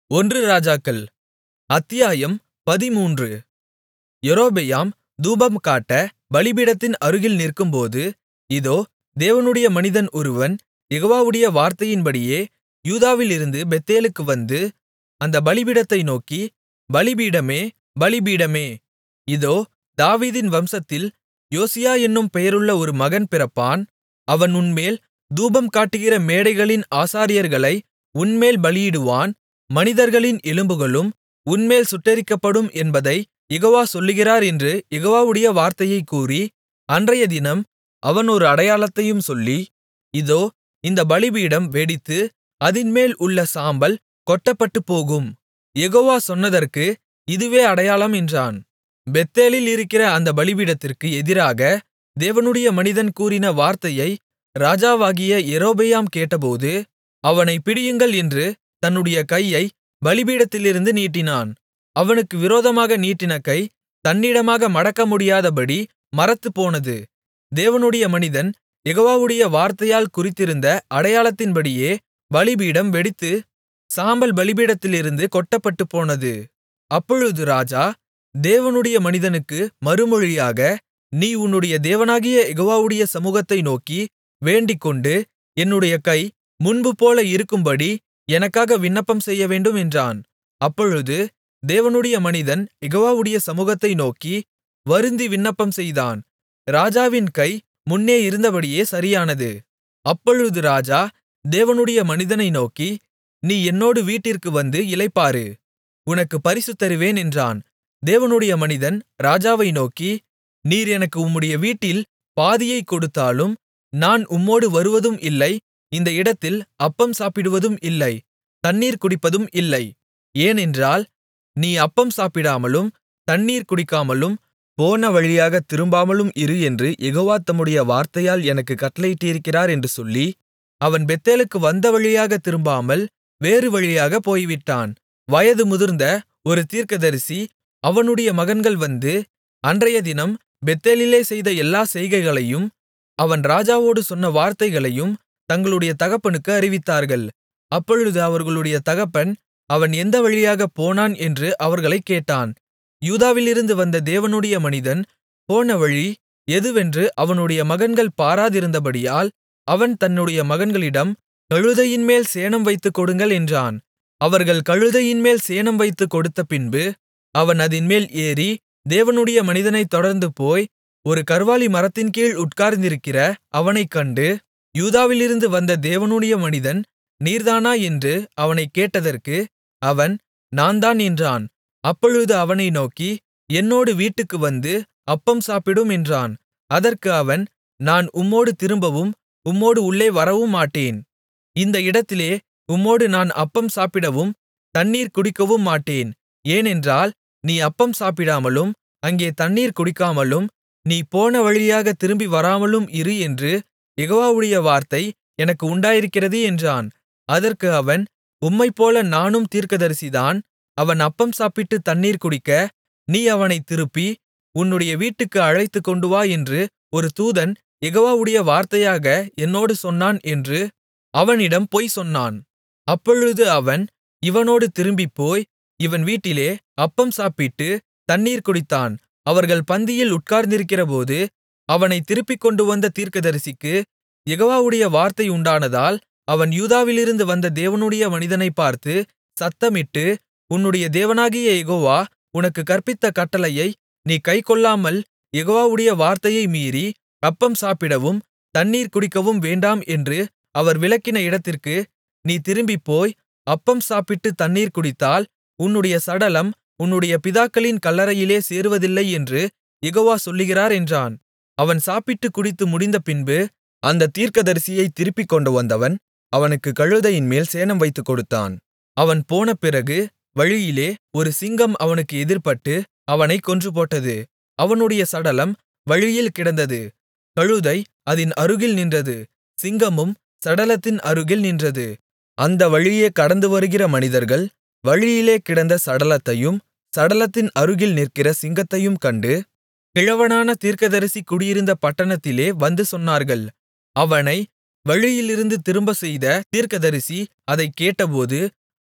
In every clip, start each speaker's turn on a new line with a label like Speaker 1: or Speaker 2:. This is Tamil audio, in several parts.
Speaker 1: ஒன்று ராஜாக்கள் அத்தியாயம் பதிமூன்று யெரொபெயாம் தூபம்காட்ட பலிபீடத்தின் அருகில் நிற்கும்போது இதோ தேவனுடைய மனிதன் ஒருவன் யெகோவாவுடைய வார்த்தையின்படியே யூதாவிலிருந்து பெத்தேலுக்கு வந்து அந்தப் பலிபீடத்தை நோக்கி பலிபீடமே பலிபீடமே இதோ தாவீதின் வம்சத்தில் யோசியா என்னும் பெயருள்ள ஒரு மகன் பிறப்பான் அவன் உன்மேல் தூபம்காட்டுகிற மேடைகளின் ஆசாரியர்களை உன்மேல் பலியிடுவான் மனிதர்களின் எலும்புகளும் உன்மேல் சுட்டெரிக்கப்படும் என்பதைக் யெகோவா சொல்லுகிறார் என்று யெகோவாவுடைய வார்த்தையைக் கூறி அன்றையதினம் அவன் ஒரு அடையாளத்தையும் சொல்லி இதோ இந்தப் பலிபீடம் வெடித்து அதின்மேல் உள்ள சாம்பல் கொட்டப்பட்டுப்போகும் யெகோவா சொன்னதற்கு இதுவே அடையாளம் என்றான் பெத்தேலில் இருக்கிற அந்த பலிபீடத்திற்கு எதிராக தேவனுடைய மனிதன் கூறின வார்த்தையை ராஜாவாகிய யெரொபெயாம் கேட்டபோது அவனைப் பிடியுங்கள் என்று தன்னுடைய கையை பலிபீடத்திலிருந்து நீட்டினான் அவனுக்கு விரோதமாக நீட்டின கை தன்னிடமாக மடக்கமுடியாதபடி மரத்துப்போனது தேவனுடைய மனிதன் யெகோவாவுடைய வார்த்தையால் குறித்திருந்த அடையாளத்தின்படியே பலிபீடம் வெடித்து சாம்பல் பலிபீடத்திலிருந்து கொட்டப்பட்டுப்போனது அப்பொழுது ராஜா தேவனுடைய மனிதனுக்கு மறுமொழியாக நீ உன்னுடைய தேவனாகிய யெகோவாவுடைய சமூகத்தை நோக்கி வேண்டிக்கொண்டு என்னுடைய கை முன்புபோல இருக்கும்படி எனக்காக விண்ணப்பம் செய்யவேண்டும் என்றான் அப்பொழுது தேவனுடைய மனிதன் யெகோவாவுடைய சமூகத்தை நோக்கி வருந்தி விண்ணப்பம் செய்தான் ராஜாவின் கை முன்னே இருந்தபடியே சரியானது அப்பொழுது ராஜா தேவனுடைய மனிதனை நோக்கி நீ என்னோடு வீட்டிற்கு வந்து இளைப்பாறு உனக்குப் பரிசு தருவேன் என்றான் தேவனுடைய மனிதன் ராஜாவை நோக்கி நீர் எனக்கு உம்முடைய வீட்டில் பாதியைக் கொடுத்தாலும் நான் உம்மோடு வருவதும் இல்லை இந்த இடத்தில் அப்பம் சாப்பிடுவதும் இல்லை தண்ணீர் குடிப்பதும் இல்லை ஏனென்றால் நீ அப்பம் சாப்பிடாமலும் தண்ணீர் குடிக்காமலும் போன வழியாகத் திரும்பாமலும் இரு என்று யெகோவா தம்முடைய வார்த்தையால் எனக்குக் கட்டளையிட்டிருக்கிறார் என்று சொல்லி அவன் பெத்தேலுக்கு வந்த வழியாகத் திரும்பாமல் வேறு வழியாகப் போய்விட்டான் வயது முதிர்ந்த ஒரு தீர்க்கதரிசி அவனுடைய மகன்கள் வந்து அன்றையதினம் பெத்தேலிலே செய்த எல்லா செய்கைகளையும் அவன் ராஜாவோடு சொன்ன வார்த்தைகளையும் தங்களுடைய தகப்பனுக்கு அறிவித்தார்கள் அப்பொழுது அவர்களுடைய தகப்பன் அவன் எந்த வழியாகப் போனான் என்று அவர்களைக் கேட்டான் யூதாவிலிருந்து வந்த தேவனுடைய மனிதன் போன வழி எதுவென்று அவனுடைய மகன்கள் பாராதிருந்தபடியால் அவன் தன்னுடைய மகன்களிடம் கழுதையின்மேல் சேணம் வைத்துக் கொடுங்கள் என்றான் அவர்கள் கழுதையின்மேல் சேணம் வைத்துக் கொடுத்த பின்பு அவன் அதின்மேல் ஏறி தேவனுடைய மனிதனைத் தொடர்ந்து போய் ஒரு கர்வாலி மரத்தின் கீழ் உட்கார்ந்திருக்கிற அவனைக் கண்டு யூதாவிலிருந்து வந்த தேவனுடைய மனிதன் நீர்தானா என்று அவனைக் கேட்டதற்கு அவன் நான்தான் என்றான் அப்பொழுது அவனை நோக்கி என்னோடு வீட்டுக்கு வந்து அப்பம் சாப்பிடும் என்றான் அதற்கு அவன் நான் உம்மோடு திரும்பவும் உம்மோடு உள்ளே வரவும் மாட்டேன் இந்த இடத்திலே உம்மோடு நான் அப்பம் சாப்பிடவும் தண்ணீர் குடிக்கவும் மாட்டேன் ஏனென்றால் நீ அப்பம் சாப்பிடாமலும் அங்கே தண்ணீர் குடிக்காமலும் நீ போன வழியாக திரும்பி வராமலும் இரு என்று யெகோவாவுடைய வார்த்தை எனக்கு உண்டாயிருக்கிறது என்றான் அதற்கு அவன் உம்மைப்போல நானும் தீர்க்கதரிசிதான் அவன் அப்பம் சாப்பிட்டு தண்ணீர் குடிக்க நீ அவனைத் திருப்பி உன்னுடைய வீட்டுக்கு அழைத்துக்கொண்டு வா என்று ஒரு தூதன் யெகோவாவுடைய வார்த்தையாக என்னோடு சொன்னான் என்று அவனிடம் பொய் சொன்னான் அப்பொழுது அவன் இவனோடு திரும்பிப்போய் இவன் வீட்டிலே அப்பம் சாப்பிட்டு தண்ணீர் குடித்தான் அவர்கள் பந்தியில் உட்கார்ந்திருக்கிறபோது அவனைத் திருப்பிக் கொண்டு வந்த தீர்க்கதரிசிக்கு யெகோவாவுடைய வார்த்தை உண்டானதால் அவன் யூதாவிலிருந்து வந்த தேவனுடைய மனிதனைப் பார்த்து சத்தமிட்டு உன்னுடைய தேவனாகிய யெகோவா உனக்குக் கற்பித்த கட்டளையை நீ கைக்கொள்ளாமல் யெகோவாவுடைய வார்த்தையை மீறி அப்பம் சாப்பிடவும் தண்ணீர் குடிக்கவும் வேண்டாம் என்று அவர் விலக்கின இடத்திற்கு நீ திரும்பிப்போய் அப்பம் சாப்பிட்டு தண்ணீர் குடித்தால் உன்னுடைய சடலம் உன்னுடைய பிதாக்களின் கல்லறையிலே சேருவதில்லை என்று யெகோவா சொல்லுகிறார் என்றான் அவன் சாப்பிட்டுக் குடித்து முடிந்த பின்பு அந்த தீர்க்கதரிசியைத் திருப்பிக் கொண்டு வந்தவன் அவனுக்கு கழுதையின்மேல் சேணம் வைத்துக் கொடுத்தான் அவன் போன பிறகு வழியிலே ஒரு சிங்கம் அவனுக்கு எதிர்ப்பட்டு அவனைக் கொன்றுபோட்டது அவனுடைய சடலம் வழியில் கிடந்தது கழுதை அதின் அருகில் நின்றது சிங்கமும் சடலத்தின் அருகில் நின்றது அந்த வழியே கடந்து வருகிற மனிதர்கள் வழியிலே கிடந்த சடலத்தையும் சடலத்தின் அருகில் நிற்கிற சிங்கத்தையும் கண்டு கிழவனான தீர்க்கதரிசி குடியிருந்த பட்டணத்திலே வந்து சொன்னார்கள் அவனை வழியிலிருந்து திரும்பச் செய்த தீர்க்கதரிசி அதைக் கேட்டபோது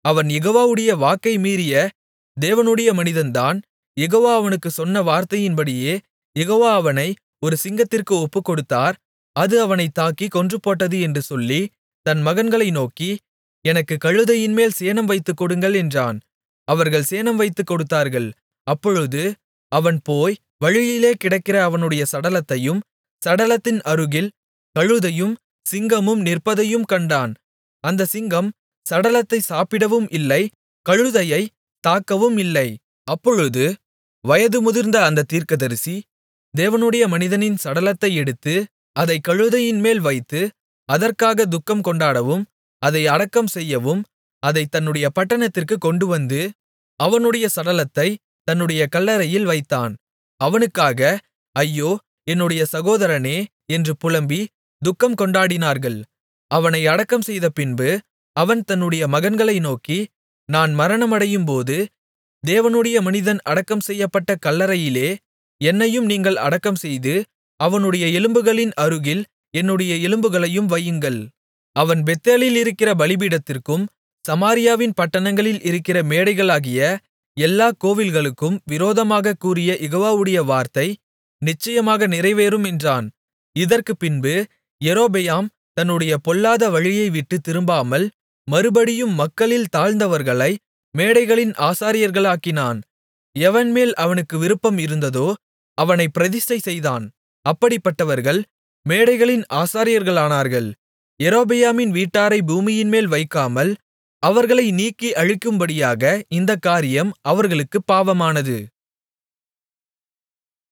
Speaker 1: அவன் யெகோவாவுடைய வாக்கை மீறிய தேவனுடைய மனிதன்தான் யெகோவா அவனுக்குச் சொன்ன வார்த்தையின்படியே யெகோவா அவனை ஒரு சிங்கத்திற்கு ஒப்புக்கொடுத்தார் அது அவனைத் தாக்கிக் கொன்றுபோட்டது என்று சொல்லி தன் மகன்களை நோக்கி எனக்குக் கழுதையின்மேல் சேணம் வைத்துக் கொடுங்கள் என்றான் அவர்கள் சேணம் வைத்துக் கொடுத்தார்கள் அப்பொழுது அவன் போய் வழியிலே கிடக்கிற அவனுடைய சடலத்தையும் சடலத்தின் அருகில் கழுதையும் சிங்கமும் நிற்பதையும் கண்டான் அந்த சிங்கம் சடலத்தை சாப்பிடவும் இல்லை கழுதையை தாக்கவும் இல்லை அப்பொழுது வயது முதிர்ந்த அந்த தீர்க்கதரிசி தேவனுடைய மனிதனின் சடலத்தை எடுத்து அதைக் கழுதையின்மேல் வைத்து அதற்காக துக்கம் கொண்டாடவும் அதை அடக்கம் செய்யவும் அதைத் தன்னுடைய பட்டணத்திற்குக் கொண்டுவந்து அவனுடைய சடலத்தை தன்னுடைய கல்லறையில் வைத்தான் அவனுக்காக ஐயோ என்னுடைய சகோதரனே என்று புலம்பி துக்கம் கொண்டாடினார்கள் அவனை அடக்கம் செய்த பின்பு அவன் தன்னுடைய மகன்களை நோக்கி நான் மரணமடையும்போது தேவனுடைய மனிதன் அடக்கம் செய்யப்பட்ட கல்லறையிலே என்னையும் நீங்கள் அடக்கம்செய்து அவனுடைய எலும்புகளின் அருகில் என்னுடைய எலும்புகளையும் வையுங்கள் அவன் பெத்தேலில் இருக்கிற பலிபீடத்திற்கும் சமாரியாவின் பட்டணங்களில் இருக்கிற மேடைகளாகிய எல்லாக் கோவில்களுக்கும் விரோதமாகக் கூறிய யெகோவாவுடைய வார்த்தை நிச்சயமாக நிறைவேறும் என்றான் இதற்குப் பின்பு யெரொபெயாம் தன்னுடைய பொல்லாத வழியை விட்டுத் திரும்பாமல் மறுபடியும் மக்களில் தாழ்ந்தவர்களை மேடைகளின் ஆசாரியர்களாக்கினான் எவன்மேல் அவனுக்கு விருப்பம் இருந்ததோ அவனைப் பிரதிஷ்டை செய்தான் அப்படிப்பட்டவர்கள் மேடைகளின் ஆசாரியர்களானார்கள் யெரொபெயாமின் வீட்டாரை பூமியின்மேல் வைக்காமல் அவர்களை நீக்கி அழிக்கும்படியாக இந்தக் காரியம் அவர்களுக்குப் பாவமானது